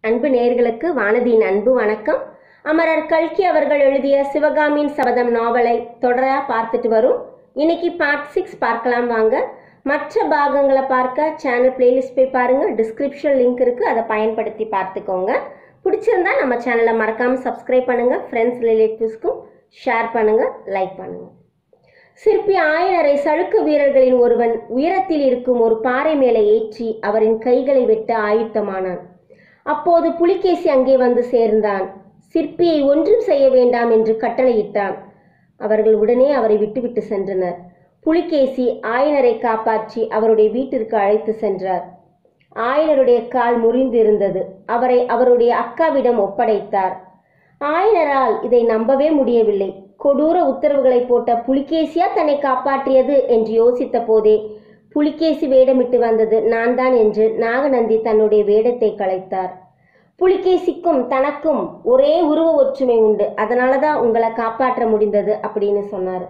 அன்பு நேயர்களுக்கு வானதியின் அன்பு வணக்கம் அமரர் கல்கி அவர்கள் எழுதிய சிவகாமியின் சபதம் நாவலை தொடரா பார்த்துட்டு வரும் இன்னைக்கு பார்ட் சிக்ஸ் பார்க்கலாம் வாங்க மற்ற பாகங்களை பார்க்க சேனல் பிளேலிஸ்ட் போய் பாருங்க டிஸ்கிரிப்ஷன் லிங்க் இருக்கு அதை பயன்படுத்தி பார்த்துக்கோங்க பிடிச்சிருந்தா நம்ம சேனலை மறக்காம சப்ஸ்கிரைப் பண்ணுங்க ஃப்ரெண்ட்ஸ் ரிலேட்டிவ்ஸ்க்கும் ஷேர் பண்ணுங்க லைக் பண்ணுங்க சிற்பி ஆயனரை சழுக்கு வீரர்களின் ஒருவன் உயரத்தில் இருக்கும் ஒரு பாறை மேலே ஏற்றி அவரின் கைகளை வெட்ட ஆயுத்தமானான் அப்போது புலிகேசி அங்கே வந்து சேர்ந்தான் சிற்பியை ஒன்றும் செய்ய வேண்டாம் என்று கட்டளையிட்டான் அவர்கள் உடனே அவரை விட்டுவிட்டு சென்றனர் புலிகேசி ஆயனரை காப்பாற்றி அவருடைய வீட்டிற்கு அழைத்து சென்றார் ஆயனருடைய கால் முறிந்திருந்தது அவரை அவருடைய அக்காவிடம் ஒப்படைத்தார் ஆயனரால் இதை நம்பவே முடியவில்லை கொடூர உத்தரவுகளை போட்ட புலிகேசியா தன்னை காப்பாற்றியது என்று யோசித்த போதே புலிகேசி வேடமிட்டு வந்தது நான் தான் என்று நாகநந்தி தன்னுடைய வேடத்தை களைத்தார் புலிகேசிக்கும் தனக்கும் ஒரே உருவ ஒற்றுமை உண்டு அதனால தான் உங்களை காப்பாற்ற முடிந்தது அப்படின்னு சொன்னார்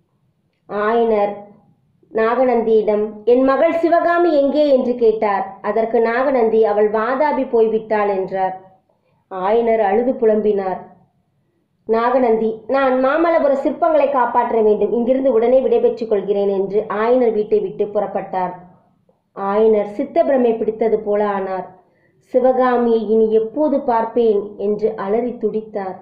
ஆயனர் நாகநந்தியிடம் என் மகள் சிவகாமி எங்கே என்று கேட்டார் அதற்கு நாகநந்தி அவள் வாதாபி போய்விட்டாள் என்றார் ஆயனர் அழுது புலம்பினார் நாகநந்தி நான் மாமல்லபுர சிற்பங்களை காப்பாற்ற வேண்டும் இங்கிருந்து உடனே விடைபெற்றுக் கொள்கிறேன் என்று ஆயனர் வீட்டை விட்டு புறப்பட்டார் ஆயனர் சித்தபிரமை பிடித்தது போல ஆனார் சிவகாமியை இனி எப்போது பார்ப்பேன் என்று அலறி துடித்தார்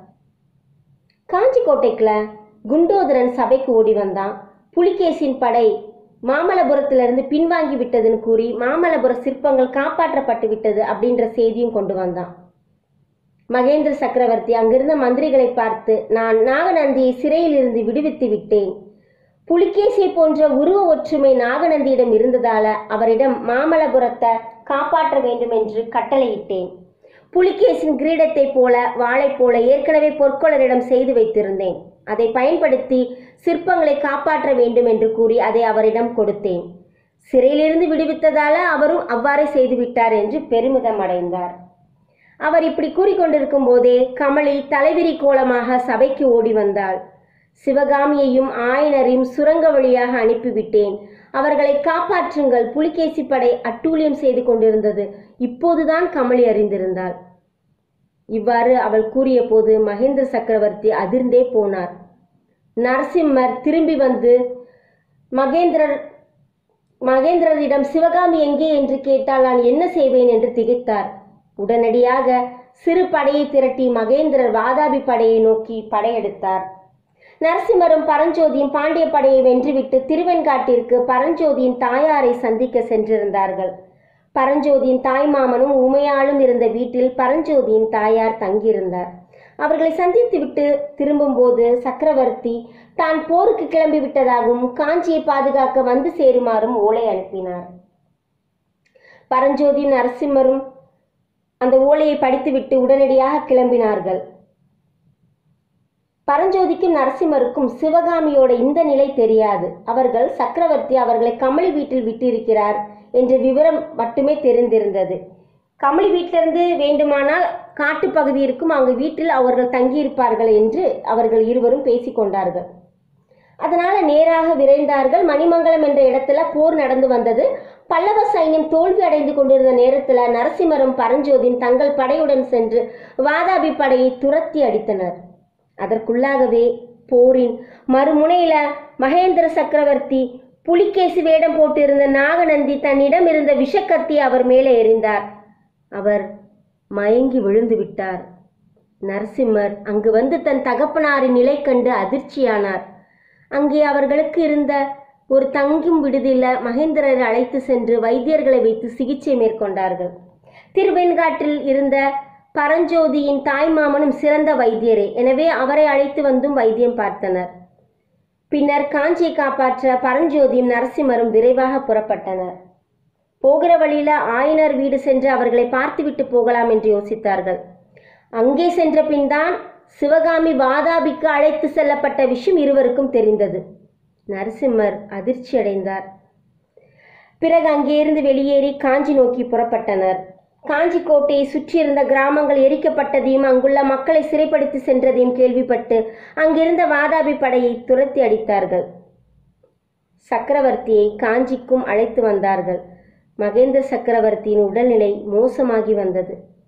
காஞ்சி கோட்டைக்குள்ள குண்டோதரன் சபைக்கு ஓடி வந்தான் புலிகேசின் படை மாமல்லபுரத்திலிருந்து பின்வாங்கி விட்டதுன்னு கூறி மாமல்லபுர சிற்பங்கள் காப்பாற்றப்பட்டு விட்டது அப்படின்ற செய்தியும் கொண்டு வந்தான் மகேந்திர சக்கரவர்த்தி அங்கிருந்த மந்திரிகளை பார்த்து நான் நாகநந்தியை சிறையில் இருந்து விடுவித்து விட்டேன் புலிகேசியை போன்ற உருவ ஒற்றுமை நாகநந்தியிடம் இருந்ததால அவரிடம் மாமல்லபுரத்தை காப்பாற்ற வேண்டும் என்று கட்டளையிட்டேன் புலிகேசின் கிரீடத்தை போல வாளை போல ஏற்கனவே பொற்கொளரிடம் செய்து வைத்திருந்தேன் அதை பயன்படுத்தி சிற்பங்களை காப்பாற்ற வேண்டும் என்று கூறி அதை அவரிடம் கொடுத்தேன் சிறையிலிருந்து விடுவித்ததால அவரும் அவ்வாறே செய்துவிட்டார் என்று பெருமிதம் அடைந்தார் அவர் இப்படி கூறிக்கொண்டிருக்கும் போதே கமலி தலைவிரி கோலமாக சபைக்கு ஓடி வந்தாள் சிவகாமியையும் ஆயனரையும் சுரங்க வழியாக அனுப்பிவிட்டேன் அவர்களை காப்பாற்றுங்கள் புலிகேசி படை அட்டூழியம் செய்து கொண்டிருந்தது இப்போதுதான் கமலி அறிந்திருந்தாள் இவ்வாறு அவள் கூறிய போது மகேந்திர சக்கரவர்த்தி அதிர்ந்தே போனார் நரசிம்மர் திரும்பி வந்து மகேந்திரர் மகேந்திரரிடம் சிவகாமி எங்கே என்று கேட்டால் நான் என்ன செய்வேன் என்று திகைத்தார் உடனடியாக சிறு படையை திரட்டி மகேந்திரர் வாதாபி படையை நோக்கி படையெடுத்தார் நரசிம்மரும் பரஞ்சோதியும் பாண்டிய படையை வென்றுவிட்டு திருவெண்காட்டிற்கு பரஞ்சோதியின் தாயாரை சந்திக்க சென்றிருந்தார்கள் பரஞ்சோதியின் தாய்மாமனும் உமையாளும் இருந்த வீட்டில் பரஞ்சோதியின் தாயார் தங்கியிருந்தார் அவர்களை சந்தித்துவிட்டு திரும்பும்போது சக்கரவர்த்தி தான் போருக்கு கிளம்பி விட்டதாகவும் காஞ்சியை பாதுகாக்க வந்து சேருமாறும் ஓலை அனுப்பினார் பரஞ்சோதியும் நரசிம்மரும் அந்த ஓலையை படித்துவிட்டு உடனடியாக கிளம்பினார்கள் பரஞ்சோதிக்கும் நரசிம்மருக்கும் சிவகாமியோட இந்த நிலை தெரியாது அவர்கள் சக்கரவர்த்தி அவர்களை கமலி வீட்டில் விட்டிருக்கிறார் என்ற விவரம் மட்டுமே தெரிந்திருந்தது கமலி வீட்டிலிருந்து வேண்டுமானால் காட்டுப்பகுதி இருக்கும் அங்கு வீட்டில் அவர்கள் தங்கியிருப்பார்கள் என்று அவர்கள் இருவரும் பேசிக்கொண்டார்கள் அதனால நேராக விரைந்தார்கள் மணிமங்கலம் என்ற இடத்துல போர் நடந்து வந்தது பல்லவ சைன்யம் தோல்வி அடைந்து கொண்டிருந்த நேரத்துல நரசிம்மரும் பரஞ்சோதியும் தங்கள் படையுடன் சென்று வாதாபி படையை துரத்தி அடித்தனர் அதற்குள்ளாகவே போரின் மறுமுனையில மகேந்திர சக்கரவர்த்தி புலிகேசி வேடம் போட்டிருந்த நாகநந்தி தன்னிடம் இருந்த விஷக்கத்தி அவர் மேலே எறிந்தார் அவர் மயங்கி விழுந்து விட்டார் நரசிம்மர் அங்கு வந்து தன் தகப்பனாரின் நிலை கண்டு அதிர்ச்சியானார் அங்கே அவர்களுக்கு இருந்த ஒரு தங்கும் விடுதியில மகேந்திரரை அழைத்து சென்று வைத்தியர்களை வைத்து சிகிச்சை மேற்கொண்டார்கள் திருவெண்காட்டில் இருந்த பரஞ்சோதியின் தாய்மாமனும் சிறந்த வைத்தியரே எனவே அவரை அழைத்து வந்தும் வைத்தியம் பார்த்தனர் பின்னர் காஞ்சியை காப்பாற்ற பரஞ்சோதியும் நரசிம்மரும் விரைவாக புறப்பட்டனர் போகிற வழியில ஆயனர் வீடு சென்று அவர்களை பார்த்துவிட்டு போகலாம் என்று யோசித்தார்கள் அங்கே சென்ற பின்தான் சிவகாமி வாதாபிக்கு அழைத்து செல்லப்பட்ட விஷயம் இருவருக்கும் தெரிந்தது நரசிம்மர் அதிர்ச்சி அடைந்தார் பிறகு அங்கேயிருந்து வெளியேறி காஞ்சி நோக்கி புறப்பட்டனர் காஞ்சி கோட்டையை சுற்றியிருந்த கிராமங்கள் எரிக்கப்பட்டதையும் அங்குள்ள மக்களை சிறைப்படுத்தி சென்றதையும் கேள்விப்பட்டு அங்கிருந்த வாதாபி படையை துரத்தி அடித்தார்கள் சக்கரவர்த்தியை காஞ்சிக்கும் அழைத்து வந்தார்கள் மகேந்திர சக்கரவர்த்தியின் உடல்நிலை மோசமாகி வந்தது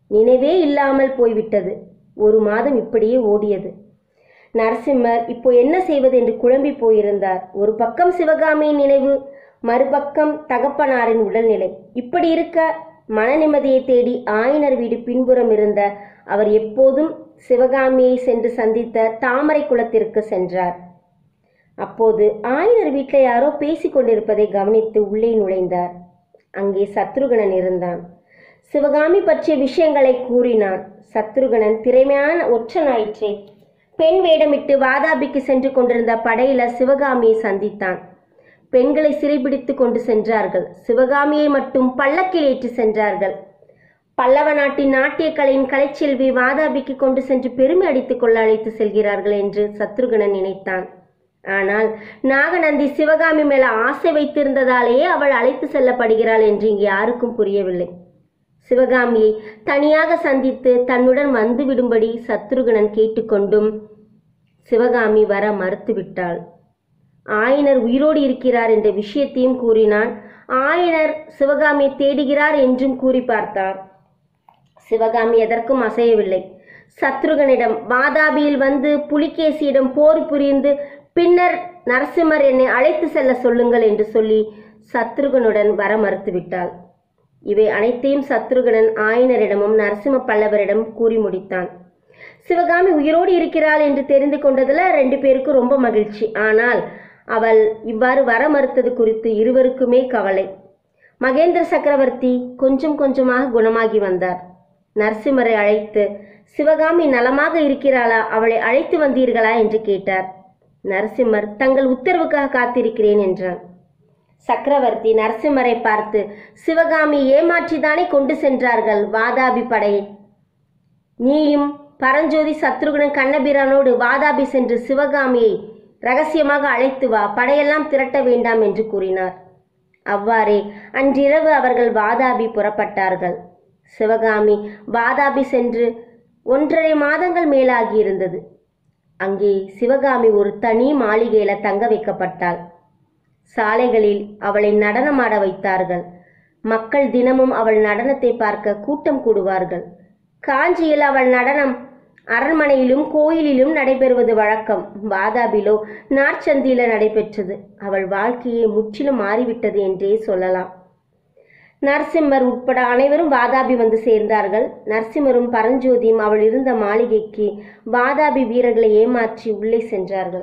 நினைவே இல்லாமல் போய்விட்டது ஒரு மாதம் இப்படியே ஓடியது நரசிம்மர் இப்போ என்ன செய்வது என்று குழம்பி போயிருந்தார் ஒரு பக்கம் சிவகாமியின் நினைவு மறுபக்கம் தகப்பனாரின் உடல்நிலை இப்படி இருக்க மன நிம்மதியை தேடி ஆயனர் வீடு பின்புறம் இருந்த அவர் எப்போதும் சிவகாமியை சென்று சந்தித்த தாமரை குளத்திற்கு சென்றார் அப்போது ஆயனர் வீட்டில் யாரோ பேசிக் கொண்டிருப்பதை கவனித்து உள்ளே நுழைந்தார் அங்கே சத்ருகணன் இருந்தான் சிவகாமி பற்றிய விஷயங்களை கூறினான் சத்ருகணன் திறமையான ஒற்றனாயிற்றே பெண் வேடமிட்டு வாதாபிக்கு சென்று கொண்டிருந்த படையில சிவகாமியை சந்தித்தான் பெண்களை சிறைபிடித்து கொண்டு சென்றார்கள் சிவகாமியை மட்டும் பல்லக்கில் ஏற்றி சென்றார்கள் பல்லவ நாட்டின் நாட்டியக்கலையின் கலைச்செல்வி வாதாபிக்கு கொண்டு சென்று பெருமை அடித்துக் கொள்ள அழைத்து செல்கிறார்கள் என்று சத்ருகணன் நினைத்தான் ஆனால் நாகநந்தி சிவகாமி மேல ஆசை வைத்திருந்ததாலேயே அவள் அழைத்து செல்லப்படுகிறாள் என்று இங்கு யாருக்கும் புரியவில்லை சிவகாமியை தனியாக சந்தித்து தன்னுடன் வந்து விடும்படி சத்ருகணன் கேட்டுக்கொண்டும் சிவகாமி வர மறுத்துவிட்டாள் ஆயனர் உயிரோடு இருக்கிறார் என்ற விஷயத்தையும் கூறினான் ஆயனர் சிவகாமியை தேடுகிறார் என்றும் கூறி பார்த்தார் சிவகாமி எதற்கும் அசையவில்லை சத்ருகனிடம் வாதாபியில் வந்து புலிகேசியிடம் போர் புரிந்து பின்னர் நரசிம்மர் என்னை அழைத்து செல்ல சொல்லுங்கள் என்று சொல்லி சத்ருகனுடன் வர மறுத்துவிட்டாள் இவை அனைத்தையும் சத்ருகனன் ஆயனரிடமும் நரசிம்ம பல்லவரிடம் கூறி முடித்தான் சிவகாமி உயிரோடு இருக்கிறாள் என்று தெரிந்து கொண்டதுல ரெண்டு பேருக்கும் ரொம்ப மகிழ்ச்சி ஆனால் அவள் இவ்வாறு வர மறுத்தது குறித்து இருவருக்குமே கவலை மகேந்திர சக்கரவர்த்தி கொஞ்சம் கொஞ்சமாக குணமாகி வந்தார் நரசிம்மரை அழைத்து சிவகாமி நலமாக இருக்கிறாளா அவளை அழைத்து வந்தீர்களா என்று கேட்டார் நரசிம்மர் தங்கள் உத்தரவுக்காக காத்திருக்கிறேன் என்றான் சக்கரவர்த்தி நரசிம்மரை பார்த்து சிவகாமி ஏமாற்றிதானே கொண்டு சென்றார்கள் வாதாபி படையை நீயும் பரஞ்சோதி சத்ருகுணன் கண்ணபிரானோடு வாதாபி சென்று சிவகாமியை ரகசியமாக அழைத்து வா படையெல்லாம் திரட்ட வேண்டாம் என்று கூறினார் அவ்வாறே அன்றிரவு அவர்கள் வாதாபி புறப்பட்டார்கள் சிவகாமி வாதாபி சென்று ஒன்றரை மாதங்கள் மேலாகியிருந்தது அங்கே சிவகாமி ஒரு தனி மாளிகையில தங்க வைக்கப்பட்டாள் சாலைகளில் அவளை நடனமாட வைத்தார்கள் மக்கள் தினமும் அவள் நடனத்தை பார்க்க கூட்டம் கூடுவார்கள் காஞ்சியில் அவள் நடனம் அரண்மனையிலும் கோயிலிலும் நடைபெறுவது வழக்கம் வாதாபிலோ நாற்சந்தியில நடைபெற்றது அவள் வாழ்க்கையே முற்றிலும் மாறிவிட்டது என்றே சொல்லலாம் நரசிம்மர் உட்பட அனைவரும் வாதாபி வந்து சேர்ந்தார்கள் நரசிம்மரும் பரஞ்சோதியும் அவள் இருந்த மாளிகைக்கு வாதாபி வீரர்களை ஏமாற்றி உள்ளே சென்றார்கள்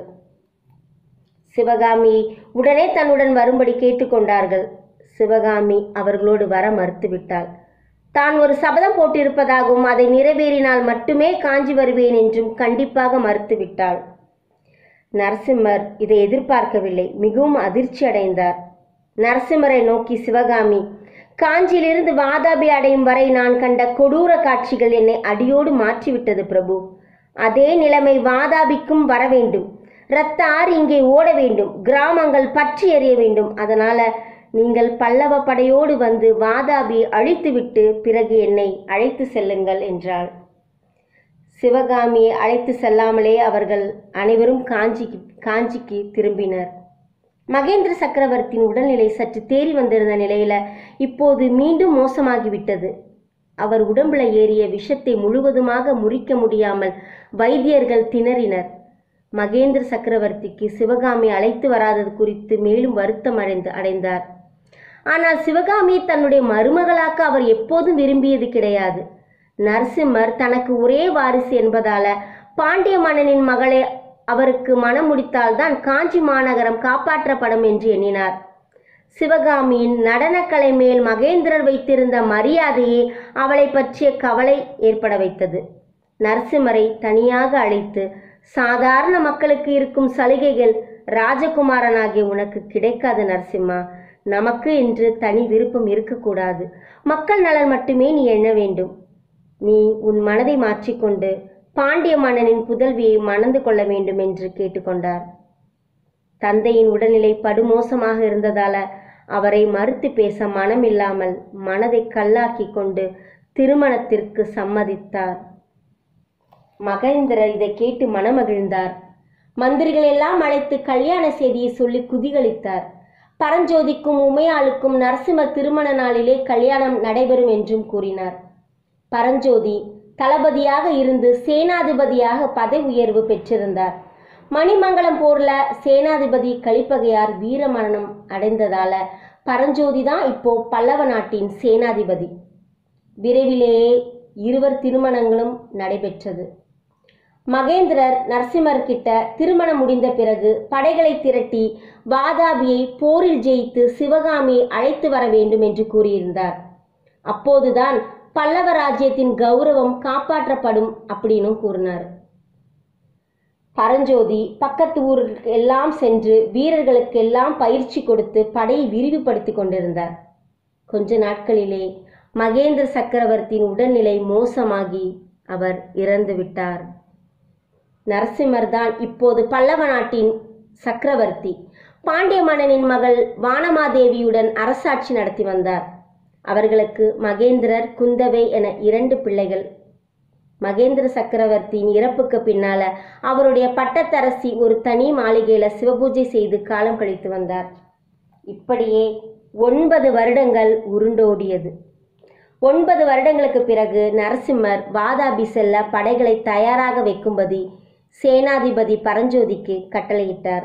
சிவகாமியை உடனே தன்னுடன் வரும்படி கேட்டுக்கொண்டார்கள் சிவகாமி அவர்களோடு வர மறுத்துவிட்டாள் தான் ஒரு சபதம் போட்டிருப்பதாகவும் அதை நிறைவேறினால் மட்டுமே காஞ்சி வருவேன் என்றும் கண்டிப்பாக மறுத்துவிட்டாள் நரசிம்மர் இதை எதிர்பார்க்கவில்லை மிகவும் அதிர்ச்சி அடைந்தார் நரசிம்மரை நோக்கி சிவகாமி காஞ்சியிலிருந்து வாதாபி அடையும் வரை நான் கண்ட கொடூர காட்சிகள் என்னை அடியோடு மாற்றிவிட்டது பிரபு அதே நிலைமை வாதாபிக்கும் வர வேண்டும் இரத்த ஆறு இங்கே ஓட வேண்டும் கிராமங்கள் பற்றி எறிய வேண்டும் அதனால நீங்கள் பல்லவ படையோடு வந்து வாதாபி அழித்துவிட்டு பிறகு என்னை அழைத்து செல்லுங்கள் என்றாள் சிவகாமியை அழைத்து செல்லாமலே அவர்கள் அனைவரும் காஞ்சிக்கு காஞ்சிக்கு திரும்பினர் மகேந்திர சக்கரவர்த்தியின் உடல்நிலை சற்று தேறி வந்திருந்த நிலையில இப்போது மீண்டும் மோசமாகிவிட்டது அவர் உடம்புல ஏறிய விஷத்தை முழுவதுமாக முறிக்க முடியாமல் வைத்தியர்கள் திணறினர் மகேந்திர சக்கரவர்த்திக்கு சிவகாமி அழைத்து வராதது குறித்து மேலும் வருத்தம் அடைந்து அடைந்தார் ஆனால் சிவகாமியை தன்னுடைய மருமகளாக்க அவர் எப்போதும் விரும்பியது கிடையாது நரசிம்மர் தனக்கு ஒரே வாரிசு என்பதால பாண்டிய மன்னனின் மகளை அவருக்கு மனம் முடித்தால்தான் காஞ்சி மாநகரம் காப்பாற்றப்படும் என்று எண்ணினார் சிவகாமியின் நடனக்கலை மேல் மகேந்திரர் வைத்திருந்த மரியாதையே அவளை பற்றிய கவலை ஏற்பட வைத்தது நரசிம்மரை தனியாக அழைத்து சாதாரண மக்களுக்கு இருக்கும் சலுகைகள் ராஜகுமாரனாகிய உனக்கு கிடைக்காது நரசிம்மா நமக்கு என்று தனி விருப்பம் இருக்கக்கூடாது மக்கள் நலன் மட்டுமே நீ எண்ண வேண்டும் நீ உன் மனதை மாற்றிக்கொண்டு பாண்டிய மன்னனின் புதல்வியை மணந்து கொள்ள வேண்டும் என்று கேட்டுக்கொண்டார் தந்தையின் உடல்நிலை படுமோசமாக இருந்ததால அவரை மறுத்து பேச மனமில்லாமல் மனதை கல்லாக்கி கொண்டு திருமணத்திற்கு சம்மதித்தார் மகேந்திரர் இதை கேட்டு மனமகிழ்ந்தார் மந்திரிகள் எல்லாம் அழைத்து கல்யாண செய்தியை சொல்லி குதிகளித்தார் பரஞ்சோதிக்கும் உமையாளுக்கும் நரசிம்ம திருமண நாளிலே கல்யாணம் நடைபெறும் என்றும் கூறினார் பரஞ்சோதி தளபதியாக இருந்து சேனாதிபதியாக பதவி உயர்வு பெற்றிருந்தார் மணிமங்கலம் போர்ல சேனாதிபதி கலிப்பகையார் வீரமரணம் அடைந்ததால பரஞ்சோதி தான் இப்போ பல்லவ நாட்டின் சேனாதிபதி விரைவிலேயே இருவர் திருமணங்களும் நடைபெற்றது மகேந்திரர் நரசிம்மர் கிட்ட திருமணம் முடிந்த பிறகு படைகளை திரட்டி வாதாபியை போரில் ஜெயித்து சிவகாமியை அழைத்து வர வேண்டும் என்று கூறியிருந்தார் அப்போதுதான் பல்லவ ராஜ்யத்தின் கௌரவம் காப்பாற்றப்படும் அப்படின்னு கூறினார் பரஞ்சோதி பக்கத்து ஊருக்கு எல்லாம் சென்று வீரர்களுக்கெல்லாம் பயிற்சி கொடுத்து படையை விரிவுபடுத்தி கொண்டிருந்தார் கொஞ்ச நாட்களிலே மகேந்திர சக்கரவர்த்தியின் உடல்நிலை மோசமாகி அவர் இறந்து விட்டார் நரசிம்மர் தான் இப்போது பல்லவ நாட்டின் சக்கரவர்த்தி பாண்டிய மன்னனின் மகள் வானமாதேவியுடன் அரசாட்சி நடத்தி வந்தார் அவர்களுக்கு மகேந்திரர் குந்தவை என இரண்டு பிள்ளைகள் மகேந்திர சக்கரவர்த்தியின் இறப்புக்கு பின்னால அவருடைய பட்டத்தரசி ஒரு தனி மாளிகையில சிவபூஜை செய்து காலம் கழித்து வந்தார் இப்படியே ஒன்பது வருடங்கள் உருண்டோடியது ஒன்பது வருடங்களுக்கு பிறகு நரசிம்மர் வாதாபி செல்ல படைகளை தயாராக வைக்கும்படி சேனாதிபதி பரஞ்சோதிக்கு கட்டளையிட்டார்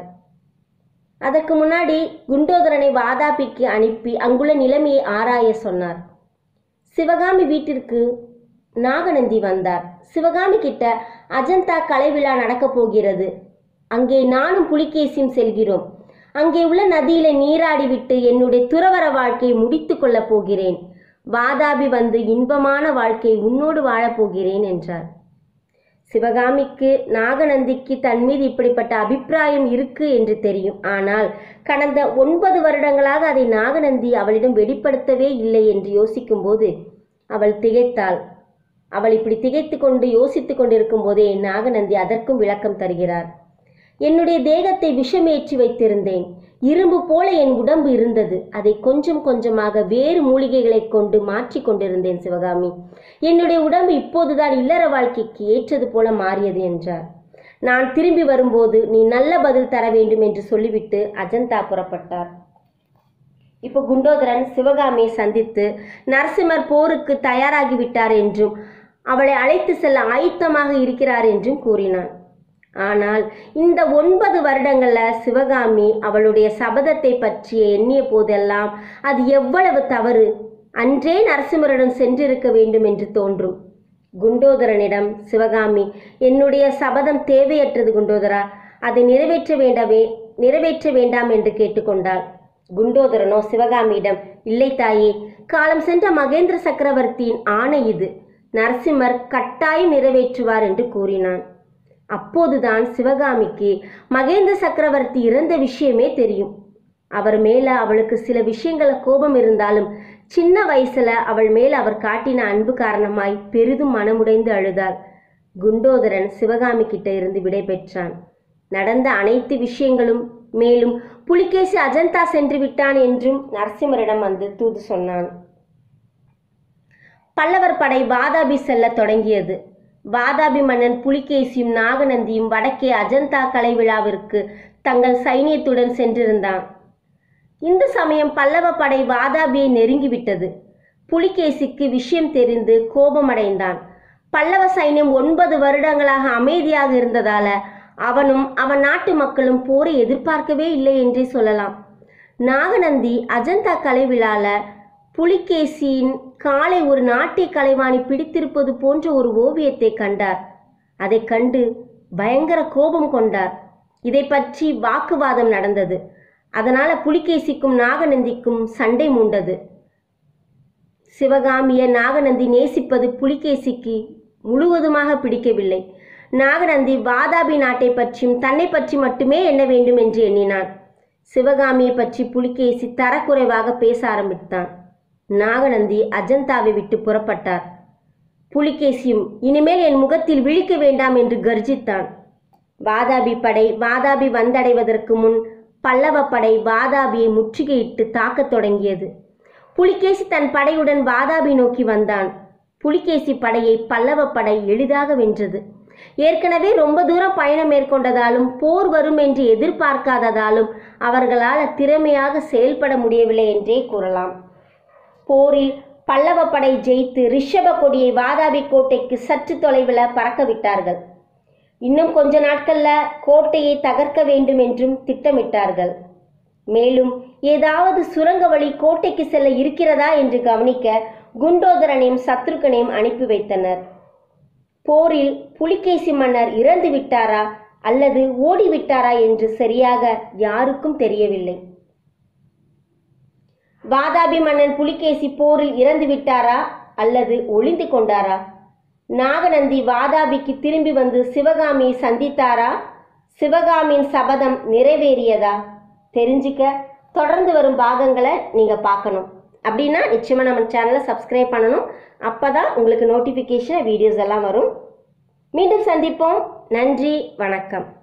அதற்கு முன்னாடி குண்டோதரனை வாதாபிக்கு அனுப்பி அங்குள்ள நிலைமையை ஆராய சொன்னார் சிவகாமி வீட்டிற்கு நாகநந்தி வந்தார் சிவகாமி கிட்ட அஜந்தா கலை விழா நடக்கப் போகிறது அங்கே நானும் புலிகேசியும் செல்கிறோம் அங்கே உள்ள நதியில நீராடிவிட்டு என்னுடைய துறவர வாழ்க்கையை முடித்து கொள்ளப் போகிறேன் வாதாபி வந்து இன்பமான வாழ்க்கை உன்னோடு வாழப் போகிறேன் என்றார் சிவகாமிக்கு நாகநந்திக்கு தன் மீது இப்படிப்பட்ட அபிப்பிராயம் இருக்கு என்று தெரியும் ஆனால் கடந்த ஒன்பது வருடங்களாக அதை நாகநந்தி அவளிடம் வெளிப்படுத்தவே இல்லை என்று யோசிக்கும்போது அவள் திகைத்தாள் அவள் இப்படி திகைத்து கொண்டு யோசித்துக் கொண்டிருக்கும் போதே நாகநந்தி அதற்கும் விளக்கம் தருகிறார் என்னுடைய தேகத்தை விஷமேற்றி வைத்திருந்தேன் இரும்பு போல என் உடம்பு இருந்தது அதை கொஞ்சம் கொஞ்சமாக வேறு மூலிகைகளைக் கொண்டு மாற்றிக் கொண்டிருந்தேன் சிவகாமி என்னுடைய உடம்பு இப்போதுதான் இல்லற வாழ்க்கைக்கு ஏற்றது போல மாறியது என்றார் நான் திரும்பி வரும்போது நீ நல்ல பதில் தர வேண்டும் என்று சொல்லிவிட்டு அஜந்தா புறப்பட்டார் இப்போ குண்டோதரன் சிவகாமியை சந்தித்து நரசிம்மர் போருக்கு தயாராகி விட்டார் என்றும் அவளை அழைத்து செல்ல ஆயத்தமாக இருக்கிறார் என்றும் கூறினான் ஆனால் இந்த ஒன்பது வருடங்கள்ல சிவகாமி அவளுடைய சபதத்தை பற்றி எண்ணிய போதெல்லாம் அது எவ்வளவு தவறு அன்றே நரசிம்மரிடம் சென்றிருக்க வேண்டும் என்று தோன்றும் குண்டோதரனிடம் சிவகாமி என்னுடைய சபதம் தேவையற்றது குண்டோதரா அதை நிறைவேற்ற வேண்டவே நிறைவேற்ற வேண்டாம் என்று கேட்டுக்கொண்டாள் குண்டோதரனோ சிவகாமியிடம் இல்லை தாயே காலம் சென்ற மகேந்திர சக்கரவர்த்தியின் ஆணை இது நரசிம்மர் கட்டாயம் நிறைவேற்றுவார் என்று கூறினான் அப்போதுதான் சிவகாமிக்கு மகேந்திர சக்கரவர்த்தி இறந்த விஷயமே தெரியும் அவர் மேல அவளுக்கு சில விஷயங்கள கோபம் இருந்தாலும் சின்ன வயசுல அவள் மேல் அவர் காட்டின அன்பு காரணமாய் பெரிதும் மனமுடைந்து அழுதாள் குண்டோதரன் சிவகாமி கிட்ட இருந்து விடை பெற்றான் நடந்த அனைத்து விஷயங்களும் மேலும் புலிகேசி அஜந்தா சென்று விட்டான் என்றும் நரசிம்மரிடம் வந்து தூது சொன்னான் பல்லவர் படை வாதாபி செல்லத் தொடங்கியது வாதாபி மன்னன் புலிகேசியும் நாகநந்தியும் வடக்கே அஜந்தா கலை விழாவிற்கு தங்கள் சைனியத்துடன் சென்றிருந்தான் இந்த சமயம் பல்லவ படை வாதாபியை நெருங்கிவிட்டது புலிகேசிக்கு விஷயம் தெரிந்து கோபமடைந்தான் பல்லவ சைன்யம் ஒன்பது வருடங்களாக அமைதியாக இருந்ததால அவனும் அவன் நாட்டு மக்களும் போரை எதிர்பார்க்கவே இல்லை என்றே சொல்லலாம் நாகநந்தி அஜந்தா கலை விழால புலிகேசியின் காலை ஒரு நாட்டிய கலைவாணி பிடித்திருப்பது போன்ற ஒரு ஓவியத்தை கண்டார் அதைக் கண்டு பயங்கர கோபம் கொண்டார் இதை பற்றி வாக்குவாதம் நடந்தது அதனால புலிகேசிக்கும் நாகநந்திக்கும் சண்டை மூண்டது சிவகாமிய நாகநந்தி நேசிப்பது புலிகேசிக்கு முழுவதுமாக பிடிக்கவில்லை நாகநந்தி வாதாபி நாட்டை பற்றியும் தன்னை பற்றி மட்டுமே எண்ண வேண்டும் என்று எண்ணினான் சிவகாமியை பற்றி புலிகேசி தரக்குறைவாக பேச ஆரம்பித்தான் நாகநந்தி அஜந்தாவை விட்டு புறப்பட்டார் புலிகேசியும் இனிமேல் என் முகத்தில் விழிக்க வேண்டாம் என்று கர்ஜித்தான் வாதாபி படை வாதாபி வந்தடைவதற்கு முன் பல்லவ படை வாதாபியை முற்றுகையிட்டு தாக்கத் தொடங்கியது புலிகேசி தன் படையுடன் வாதாபி நோக்கி வந்தான் புலிகேசி படையை பல்லவ படை எளிதாக வென்றது ஏற்கனவே ரொம்ப தூரம் பயணம் மேற்கொண்டதாலும் போர் வரும் என்று எதிர்பார்க்காததாலும் அவர்களால் திறமையாக செயல்பட முடியவில்லை என்றே கூறலாம் போரில் பல்லவ படை ஜெயித்து ரிஷப கொடியை வாதாபி கோட்டைக்கு சற்று தொலைவில் பறக்க விட்டார்கள் இன்னும் கொஞ்ச நாட்கள்ல கோட்டையை தகர்க்க வேண்டும் என்றும் திட்டமிட்டார்கள் மேலும் ஏதாவது சுரங்க வழி கோட்டைக்கு செல்ல இருக்கிறதா என்று கவனிக்க குண்டோதரனையும் சத்ருகனையும் அனுப்பி வைத்தனர் போரில் புலிகேசி மன்னர் இறந்து விட்டாரா அல்லது ஓடிவிட்டாரா என்று சரியாக யாருக்கும் தெரியவில்லை வாதாபி மன்னன் புலிகேசி போரில் இறந்து விட்டாரா அல்லது ஒளிந்து கொண்டாரா நாகநந்தி வாதாபிக்கு திரும்பி வந்து சிவகாமியை சந்தித்தாரா சிவகாமியின் சபதம் நிறைவேறியதா தெரிஞ்சுக்க தொடர்ந்து வரும் பாகங்களை நீங்கள் பார்க்கணும் அப்படின்னா நிச்சயமாக நம்ம சேனலை சப்ஸ்கிரைப் பண்ணணும் அப்போ தான் உங்களுக்கு நோட்டிஃபிகேஷன் வீடியோஸ் எல்லாம் வரும் மீண்டும் சந்திப்போம் நன்றி வணக்கம்